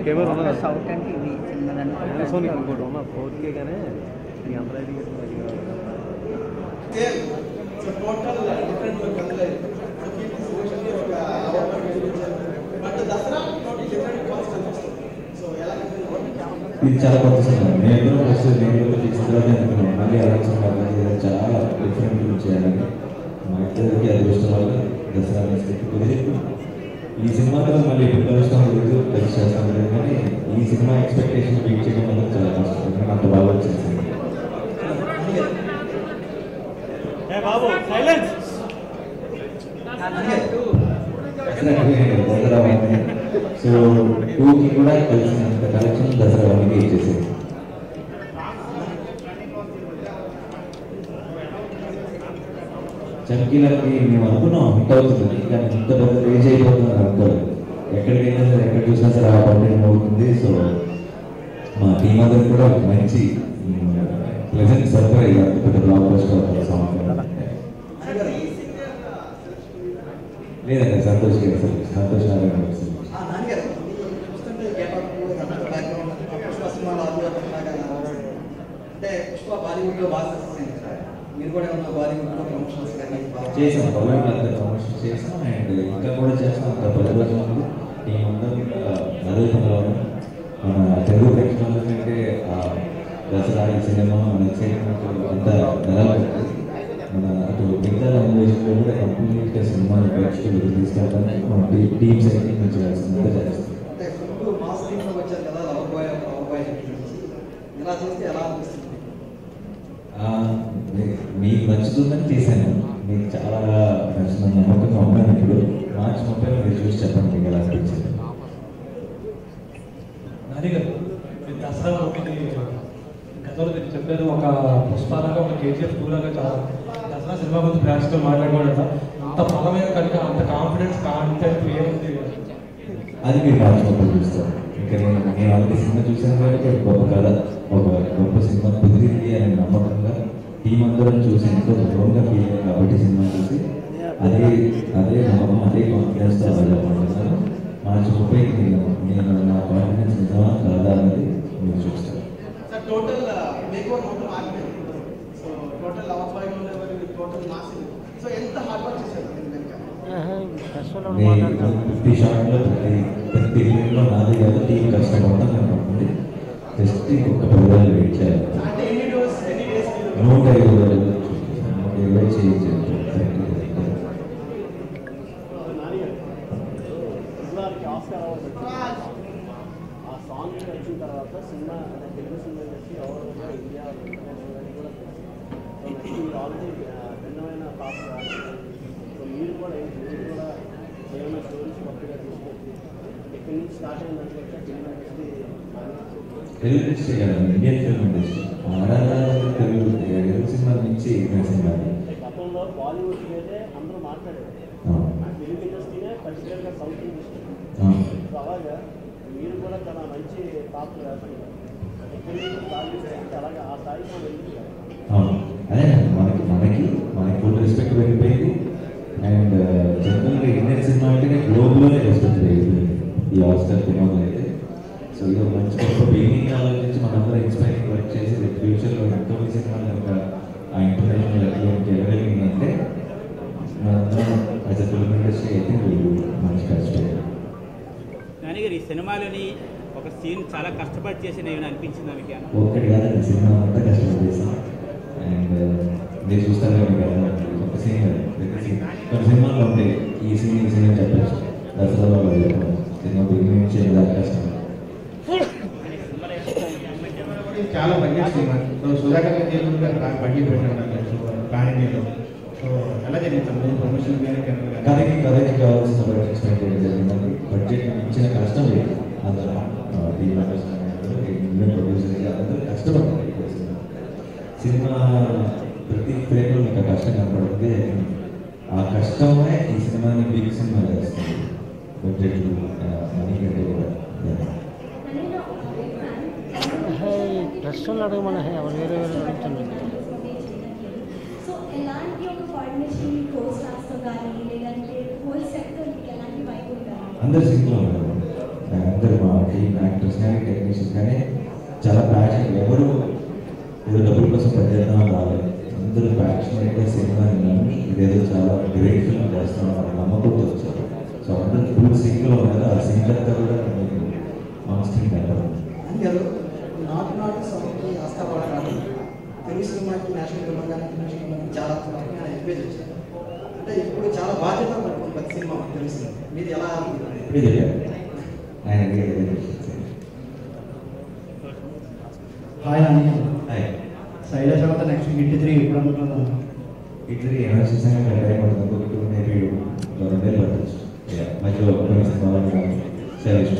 Camera ఉన్నదా south అంటే ఇది చిన్నదంటే పానాసోనిక్ ఇంకోటి ఉన్న ఫోర్ కే కానీ ఈ అంతరైతే so total different colour but Dasara total different concept so ఎలా ఇది చాలా కొత్త సినిమా నేను కూడా ఫస్ట్ నేను కూడా ఫిక్స్ తర్వాత అనుకున్నాను మళ్ళీ ఆలోచన కాదు ఇది చాలా డిఫరెంట్ చేయాలని మా ఇద్దరికి అదృష్టం వల్ల దసరా నెక్స్ట్ కుదిరి ఈ సినిమాతో మళ్ళీ ఎప్పుడు కలుస్తాం లేదు కలిసి చేస్తాం లేదు కానీ ఈ సినిమా ఎక్స్పెక్టేషన్ బీట్ చేయడం వల్ల చాలా కష్టం ఎందుకంటే అంత బాగా వచ్చేసింది దసరా వన్ సో టూకి కూడా కలిసినంత కలెక్షన్ దసరా వన్కి ఇచ్చేసింది చమ్కీలకి మేము అనుకున్నాం హిట్ అవుతుంది కానీ ఇంత పెద్ద రేంజ్ అయిపోతుంది అని అనుకోలేదు ఎక్కడికైనా సరే ఎక్కడ చూసినా సరే ఆ కంటెంట్ అవుతుంది సో మా టీం అందరికి కూడా ఒక మంచి ప్లెజెంట్ సర్ప్రైజ్ అంత పెద్ద బ్లాక్ బస్టర్ సాంగ్ లేదండి సంతోష్ గారు సార్ సంతోష్ నారాయణ గారు సార్ ఆ నాన్నగారు చూస్తుంటే గెటప్ బ్యాక్గ్రౌండ్ పుష్ప సినిమాలో అద్భుతంగా అంటే పుష్ప బాలీవుడ్లో బాగా సక్సెస్ అయింది కదా. మీరు కూడా ఏమన్నా బాలీవుడ్లో ప్రమోషన్స్ కానీ బాగా- చేసాం బాలీవుడ్ అంతా ప్రమోషన్ చేసాం అండ్ ఇంకా కూడా చేస్తాం అంత పది రోజుల ముందు టీం అందరూ కూడా అదే పనిలో ఉన్నాం. మన తెలుగు ప్రేక్షకుల కంటే ఆ దసరా ఈ సినిమా మన ఎక్సైట్మెంట్ అంతా నెలలు మన అటు మిగతా లాంగ్వేజ్లో కూడా కంప్లీట్గా సినిమాని ప్రేక్షకులు తీసుకెళ్ళడానికి మన టీమ్స్ అయితే మంచిగా అంతా చేస్తాం అంటే ఫుల్ మాస్ టీంలో వచ్చారు కదా లవర్ బాయ్ లవర్ బాయ్ ఇలా చేస్తే ఎలా అనిపిస్తుంది ఆ, మీ- మీకు నచ్చుతుందని చేశాను మీకు చాలా నచ్చుతుంది నమ్మకంగా ఉన్నాను ఇప్పుడు మార్చి ముప్పై మీరు చూసి చెప్పండి మీకు ఎలా అనిపించింది నాని గారు మీరు దసరా మూవీని గతంలో మీరు చెప్పారు ఒక పుష్పాలాగా ఒక కేజీఎఫ్ టూ లాగా చాలా దసరా సినిమా గురించి ప్రేక్షకులు మాట్లాడుకోవడం అంత బలమైన కనుక అంత కాన్ఫిడెన్స్ కాంటెంట్ ఏముంది అది మీరు మార్చి ముప్పై చూస్తారు ఇంకా నేను నేను అలాంటి సినిమా చూశాను కాబట్టి ఒక గొప్ప కథ ఒక గొప్ప సినిమా కుదిరింది అనే నమ్మకంగా టీం అందరం చూసి ఎంతో గౌరవంగా ఫీల్ అయ్యాం కాబట్టి సినిమా చూసి అదే అదే నమ్మకం అదే కాన్ఫిడెన్స్తో వెళ్ళాలనుకుంటున్నాను మార్చి ముప్పై నేను నేను నా కాన్ఫిడెన్స్ నిజమా కాదా అనేది మీరు చూస్తారు సార్ టోటల్ మీకు మొత్తం ఆగిపోయింది సో టోటల్ లవర్ బాయ్ ఉండేవారు టోటల్ మాస్ సో ఎంత హార్డ్ వర్క్ చేశారు దీని వెనక నేను ప్రతి షాట్లో ప్రతి ప్రతి రీల్లో నాది కాదు టీం కష్టపడతాను నేను అనుకుంది జస్ట్ ఇంకొక పది రోజులు వెయిట్ చేయాలి అంటే ఎన్ని డోస్ ఎన్ని డేస్ నూట ఇరవై రోజులు నూట ఇరవై చేయించాను ఆ సాంగ్ వచ్చిన తర్వాత సినిమా అంటే తెలుగు సినిమా వచ్చి ఓవరాల్గా ఇండియా ఇంటర్నేషనల్ కూడా సో నెక్స్ట్ మీరు ఆల్రెడీ భిన్నమైన పాత్ర సో మీరు కూడా ఏంటి మీరు కూడా ఏమైనా స్టోరీస్ కొత్తగా తీసుకొచ్చి ఎక్కడి నుంచి స్టార్ట్ అయిందంటే ఫిల్మ్ ఇండస్ట్రీ తెలుగు ఇండస్ట్రీ కాదు ఇండియన్ ఫిల్మ్ ఇండస్ట్రీ ఆడాలి తెలుగు తెలుగు సినిమా నుంచి ఇండియన్ సినిమా గతంలో బాలీవుడ్ మీదే అందరూ మాట్లాడారు తెలుగు ఇండస్ట్రీనే పర్టికులర్గా సౌత్ ఇండస్ట్రీ సో అలాగా మీరు కూడా చాలా మంచి పాత్ర వేస్తున్నారు ఎక్కడి నుంచి స్టార్ట్ చేస్తే అలాగే ఆ స్థాయికి మనం వెళ్ళింది కదా. అదే మనకి మనకి మనకి ఫుల్ రెస్పెక్ట్ పెరిగిపోయింది అండ్ జనరల్గా ఇండియన్ సినిమా అంటేనే గ్లోబల్లోనే రెస్పెక్ట్ పెరిగిపోయింది ఈ ఆస్కర్ సినిమాలో అయితే సో ఇది ఒక మంచి గొప్ప బిగినింగ్ ఆలోచించి మనందరం ఇన్స్పైరింగ్ వర్క్ చేసి రేపు ఫ్యూచర్లో ఎంతో సినిమాలు కనుక ఆ ఇంటర్నేషనల్ లెవెల్కి ఎగగలిగిందంటే మనందరం యాజ్ అ ఫిల్మ్ ఇండస్ట్రీ అయితే వీళ్ళు మంచి కష్టపడారు నాన్నగారు ఈ సినిమాలోని ఒక సీన్ చాలా కష్టపడి చేసి నేను అనిపించింది మీకు ఏమన్నా? ఒక్కటి కాదండి సినిమా అంతా కష్టపడి చేసాం అండ్ మీరు చూస్తారే కదా ఒక సీన్ కాదు ప్రతి సీన్ కొన్ని సినిమాల్లో ఉంటాయి ఈ సీన్ ఈ సీన్ అని చెప్పచ్చు దసరాలో వాళ్ళు చెప్పడం సినిమా బిగినింగ్ నుంచి దాకా కష్టం చాలా బడ్జెట్ సినిమా సో సుధాకర్ గారు గారు బడ్జెట్ పెట్టారు సో ప్లానింగ్లో సో ఎలా జరిగింది ప్రమోషన్ కానీ కథకి కథకి కావాల్సిన బడ్జెట్ స్పెండ్ చేయడం జరిగిందండి బడ్జెట్ ఇచ్చిన కష్టం లేదు అందరూ టీమ్ మెంబర్స్ ఇండియన్ ప్రొడ్యూసర్ అందరూ కష్టపడ్డారు ఈ సినిమా సినిమా ప్రతి ఫ్రేమ్లో మీకు ఆ కష్టం కనపడుతుంది ఆ కష్టమే ఈ సినిమాని బిగ్ సినిమా చేస్తుంది బడ్జెట్ మనీ కంటే కూడా ప్రశ్నలు అడగమని ఎవరు వేరే వేరే అడుగుతున్నారు సో ఎలాంటి ఒక కోఆర్డినేషన్ కో స్టార్స్తో కానీ లేదంటే హోల్ సెక్టర్ మీకు ఎలాంటి వైపు ఉండాలి అందరు సింక్లో ఉన్నారు అందరూ మా టీమ్ యాక్టర్స్ కానీ టెక్నీషియన్స్ కానీ చాలా ప్యాషన్ ఎవరు ఏదో డబ్బుల కోసం పనిచేద్దామని రాలేదు అందరూ ప్యాషనెట్గా సినిమాని నమ్మి ఇదేదో చాలా గ్రేట్ ఫిల్మ్ చేస్తున్నాం అని నమ్మకంతో వచ్చారు సో అందరూ ఫుల్ సింక్లో ఉన్నారు ఆ సింక్ అంతా కూడా మీకు ఆన్ స్క్రీన్ కనపడుతుంది గారు నాటు నాటు సాంగ్కి ఆస్థాపడాలి తెలుగు సినిమాకి నేషనల్ ఫిల్మ్ కానీ ఇంటర్నేషనల్ ఫిల్మ్ చాలా రకమైన ఎంకరేజ్ వచ్చారు అంటే ఇప్పుడు చాలా బాధ్యత పడుతుంది ప్రతి సినిమా మనకు తెలుగు సినిమా మీరు ఎలా ఇప్పుడే చెప్పారు ఆయన అడిగేది హాయ్ అని హాయ్ శైలేష్ తర్వాత నెక్స్ట్ ఇంటి త్రీ ఇప్పుడు అనుకున్నాను ఇద్దరు ఏమైనా చూసాక టైం పడుతుంది ఒక టూ మేబీ రెండేళ్ళు పట్టచ్చు మధ్యలో కొన్ని సినిమాలు శైలేష్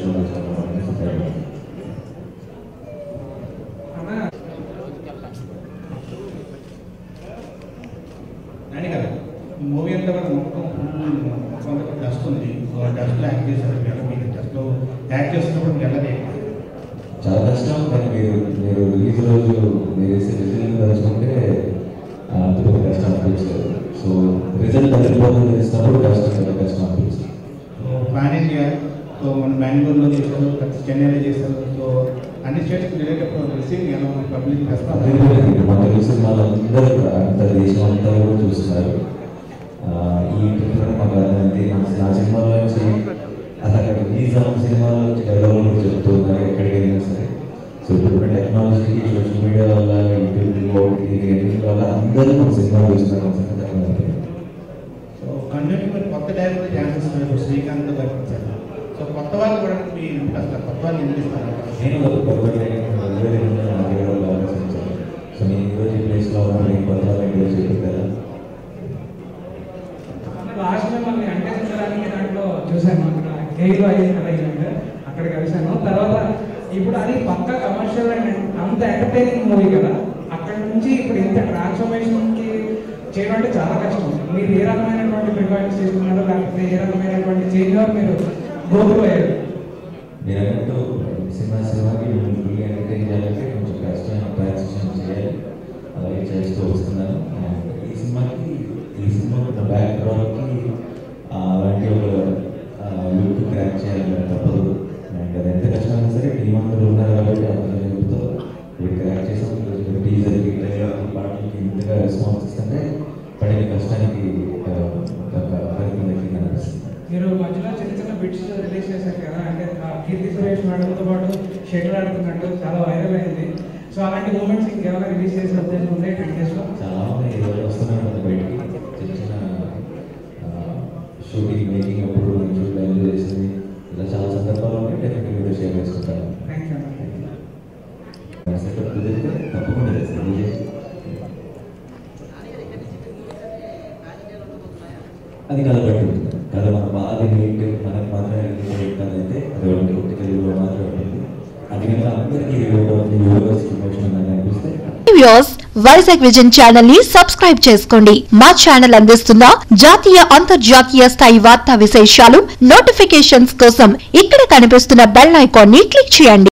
నాని కదా ఈ మూవీ అంతా కూడా మొత్తం మొత్తం అంతా కూడా డస్ట్ ఉంది సో ఆ డస్ట్లో యాక్ట్ చేశారు మీరు మీకు డస్ట్లో యాక్ట్ చేస్తున్నప్పుడు మీకు ఎలా చేయాలి చాలా కష్టం కానీ మీరు మీరు రిలీజ్ రోజు మీరు వేసే రిజల్ట్ తలుచుకుంటే ఆ, అంత పెద్ద కష్టం అనిపించలేదు సో రిజల్ట్ తగ్గిపోతుంది తెలిసినప్పుడు కష్టం చాలా కష్టం అనిపించింది సో ప్లాన్ ఇండియా సో మన బెంగళూరులో చేశారు తర్వాత చెన్నైలో చేశారు సో అన్ని స్టేట్స్కి వెళ్ళేటప్పుడు రిసీవింగ్ ఎలా ఉంది పబ్లిక్ రెస్పాన్స్ అదేవిధంగా మన తెలుగు సినిమాలు అందరూ కూడా అంత దేశం అంతా కూడా చూస్తున్నారు ఆ, ఈ ట్రిప్లో మాకు అర్థమైంది మన- నా సినిమాలో నుంచి అసలు అక్కడ రిలీజ్ అవ్వని సినిమాలో నుంచి డెవలప్ కూడా చెప్తున్నారు ఎక్కడికి వెళ్ళినా సరే సో ఇప్పుడు టెక్నాలజీకి సోషల్ మీడియా వల్ల యూట్యూబ్ ఓటీటీ ఎడిటింగ్ వల్ల అందరూ మన సినిమా చూస్తున్నారు మన సంగతి అర్థమైంది. సో కంటిన్యూ మీరు కొత్త డైరెక్టర్ ఛాన్సెస్ ఉన్నాయి శ్రీకాంత్ గారు ఇచ్చారు సో కొత్త వాళ్ళు కూడా మీ అసలు కొత్త వాళ్ళు ఎందుకు ఇస్తారు నేను ఒక పొరపాటు లేకుండా రెండు వేల ఎనిమిదిలో నాకు ఇరవై రోజులు అవకాశం ఇచ్చాను సో నేను ఈరోజు ఈ ప్లేస్లో ఉన్నాను నేను కొత్త వాళ్ళకి ఈరోజు చెప్పాను లాస్ట్ టైం మనకి అంటే సంవత్సరానికి దాంట్లో చూశాను అక్కడ గైలు అయ్యింది అక్కడ కలిశాను తర్వాత ఇప్పుడు అది పక్క కమర్షియల్ అండ్ అంత ఎంటర్టైనింగ్ మూవీ కదా అక్కడ నుంచి ఇప్పుడు ఇంత ట్రాన్స్ఫర్మేషన్కి చేయడం అంటే చాలా కష్టం మీరు ఏ రకమైనటువంటి ప్రికాషన్స్ తీసుకున్నారో లేకపోతే ఏ రకమైనటువంటి చేంజ్ మీరు గోతులు అయ్యారు నేను అన్నట్టు సినిమా సినిమాకి మిమ్మల్ని ఫుల్గా ఎంటర్టైన్ చేయాలంటే కొంచెం కష్టమైన ట్రాన్సిషన్ చేయాలి అలాగే చేస్తూ వస్తున్నాను And ఈ సినిమాకి ఈ సినిమా ఉన్న బ్యాక్ డ్రాప్కి అలాంటి ఒక లుక్ క్రాక్ చేయాలని తప్పదు అండ్ అది ఎంత కష్టమైనా సరే టీం అందరూ ఉన్నారు కాబట్టి అందరూ చెబుతూ వీడు క్రాక్ చేసాం టీజర్కి ట్రైలర్కి పాటలకి ఇంతగా రెస్పాన్స్ ఇస్తుంటే పడిన కష్టానికి ఆ, ఒక ఫలితం దక్కింది అనిపిస్తుంది మీరు మధ్యలో చిన్న చిన్న బిట్స్ రిలీజ్ చేశారు కదా అంటే ఆ కీర్తి సురేష్ మేడంతో పాటు షటిల్ ఆడుతున్నట్టు చాలా వైరల్ అయింది సో అలాంటి మూమెంట్స్ ఇంకేమైనా రిలీజ్ చేసే ఉద్దేశం ఉంది ట్వంటీ డేస్లో చాలా మంది ఈరోజు వస్తున్నాను బయటికి చిన్న చిన్న షూటింగ్ మేకింగ్ అప్పుడు నేను షూట్ ఎంజాయ్ చేసింది ఇలా చాలా సందర్భాలు ఉంటాయి డెఫినెట్గా మీతో షేర్ చేసుకుంటాను థ్యాంక్ యూ సెటప్ కుదిరితే తప్పకుండా చేస్తాను అది కథ బట్టి ఉంటుంది కథ మన బాగా నీట్ మనకు మాత్రమే అయితే అది ఒకటి కొత్త తెలుగులో మాత్రమే ఉంటుంది అది కనుక అందరికీ యూనివర్సిటీ ప్రమోషన్ అని అనిపిస్తే వ్యూస్ వైజాగ్ విజన్ ఛానల్ ని సబ్స్క్రైబ్ చేసుకోండి మా ఛానల్ అందిస్తున్న జాతీయ అంతర్జాతీయ స్థాయి వార్తా విశేషాలు నోటిఫికేషన్స్ కోసం ఇక్కడ కనిపిస్తున్న బెల్ ఐకాన్ ని క్లిక్ చేయండి